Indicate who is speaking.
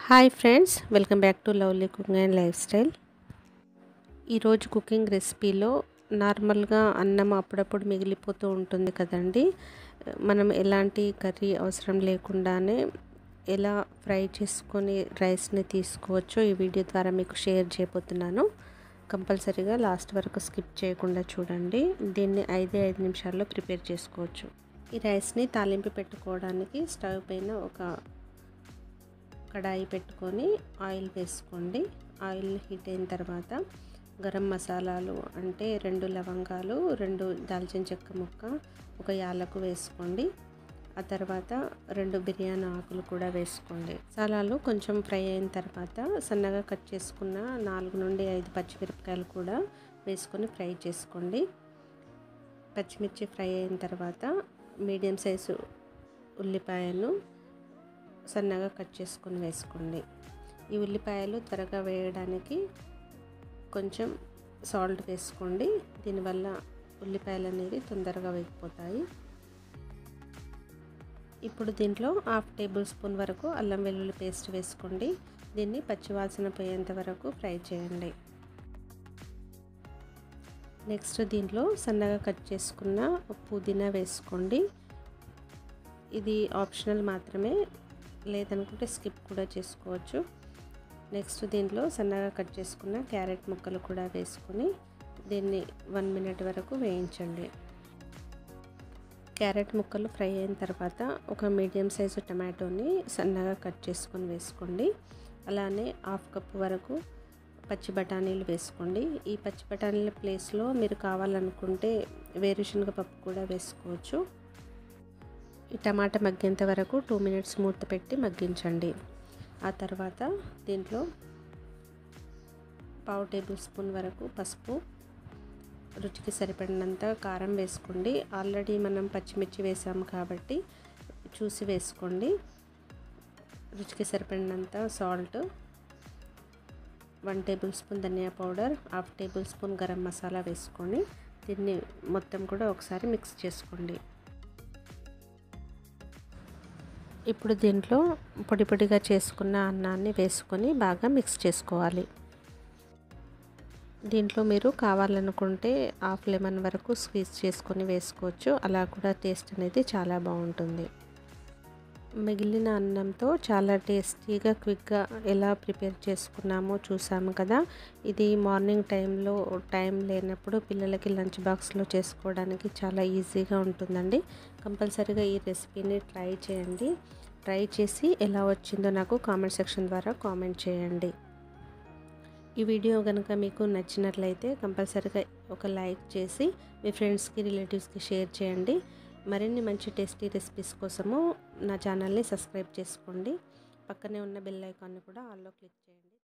Speaker 1: hi friends welcome back to lovely cooking and lifestyle ఈరోజు cooking రెసిపీలో నార్మల్గా అన్నం అప్పుడప్పుడు మిగిలిపోతూ ఉంటుంది కదండి మనం ఎలాంటి కర్రీ అవసరం లేకుండానే ఎలా ఫ్రై చేసుకొని రైస్ని తీసుకోవచ్చో ఈ వీడియో ద్వారా మీకు షేర్ చేయబోతున్నాను కంపల్సరీగా లాస్ట్ వరకు స్కిప్ చేయకుండా చూడండి దీన్ని ఐదే ఐదు నిమిషాల్లో ప్రిపేర్ చేసుకోవచ్చు ఈ రైస్ని తాలింపు పెట్టుకోవడానికి స్టవ్ పైన ఒక కడాయి పెట్టుకొని ఆయిల్ వేసుకోండి ఆయిల్ హీట్ అయిన తర్వాత గరం మసాలాలు అంటే రెండు లవంగాలు రెండు దాల్చిన చెక్క ముక్క ఒక యాలకు వేసుకోండి ఆ తర్వాత రెండు బిర్యానీ ఆకులు కూడా వేసుకోండి మసాలాలు కొంచెం ఫ్రై అయిన తర్వాత సన్నగా కట్ చేసుకున్న నాలుగు నుండి ఐదు పచ్చిమిరపకాయలు కూడా వేసుకొని ఫ్రై చేసుకోండి పచ్చిమిర్చి ఫ్రై అయిన తర్వాత మీడియం సైజు ఉల్లిపాయను సన్నగా కట్ చేసుకొని వేసుకోండి ఈ ఉల్లిపాయలు త్వరగా వేయడానికి కొంచెం సాల్ట్ వేసుకోండి దీనివల్ల ఉల్లిపాయలు అనేవి తొందరగా వేగిపోతాయి ఇప్పుడు దీంట్లో హాఫ్ టేబుల్ స్పూన్ వరకు అల్లం వెల్లుల్లి పేస్ట్ వేసుకోండి దీన్ని పచ్చివాసన పోయేంత వరకు ఫ్రై చేయండి నెక్స్ట్ దీంట్లో సన్నగా కట్ చేసుకున్న పుదీనా వేసుకోండి ఇది ఆప్షనల్ మాత్రమే లేదనుకుంటే స్కిప్ కూడా చేసుకోవచ్చు నెక్స్ట్ దీంట్లో సన్నగా కట్ చేసుకున్న క్యారెట్ ముక్కలు కూడా వేసుకొని దీన్ని వన్ మినిట్ వరకు వేయించండి క్యారెట్ ముక్కలు ఫ్రై అయిన తర్వాత ఒక మీడియం సైజు టమాటోని సన్నగా కట్ చేసుకొని వేసుకోండి అలానే హాఫ్ కప్ వరకు పచ్చి బఠానీలు వేసుకోండి ఈ పచ్చి బఠానీల ప్లేస్లో మీరు కావాలనుకుంటే వేరుశనగ పప్పు కూడా వేసుకోవచ్చు ఈ టమాటా మగ్గేంత వరకు టూ మినిట్స్ మూత పెట్టి మగ్గించండి ఆ తర్వాత దీంట్లో పావు టేబుల్ స్పూన్ వరకు పసుపు రుచికి సరిపడినంత కారం వేసుకోండి ఆల్రెడీ మనం పచ్చిమిర్చి వేసాము కాబట్టి చూసి వేసుకోండి రుచికి సరిపడినంత సాల్ట్ వన్ టేబుల్ స్పూన్ ధనియా powder half tablespoon garam masala వేసుకొని దీన్ని మొత్తం కూడా ఒకసారి మిక్స్ చేసుకోండి ఇప్పుడు దీంట్లో పొడి పొడిగా చేసుకున్న అన్నాన్ని వేసుకొని బాగా మిక్స్ చేసుకోవాలి దీంట్లో మీరు కావాలనుకుంటే హాఫ్ లెమన్ వరకు స్క్వీజ్ చేసుకొని వేసుకోవచ్చు అలా కూడా టేస్ట్ అనేది చాలా బాగుంటుంది మిగిలిన అన్నంతో చాలా టేస్టీగా క్విక్గా ఎలా ప్రిపేర్ చేసుకున్నామో చూసాము కదా ఇది మార్నింగ్ టైంలో టైం లేనప్పుడు పిల్లలకి లంచ్ బాక్స్లో చేసుకోవడానికి చాలా ఈజీగా ఉంటుందండి కంపల్సరీగా ఈ రెసిపీని ట్రై చేయండి ట్రై చేసి ఎలా వచ్చిందో నాకు కామెంట్ సెక్షన్ ద్వారా కామెంట్ చేయండి ఈ వీడియో కనుక మీకు నచ్చినట్లయితే కంపల్సరీగా ఒక లైక్ చేసి మీ ఫ్రెండ్స్కి రిలేటివ్స్కి షేర్ చేయండి మరిన్ని మంచి టేస్టీ రెసిపీస్ కోసము నా ఛానల్ని సబ్స్క్రైబ్ చేసుకోండి పక్కనే ఉన్న బెల్ ఐకాన్ని కూడా ఆల్లో క్లిక్ చేయండి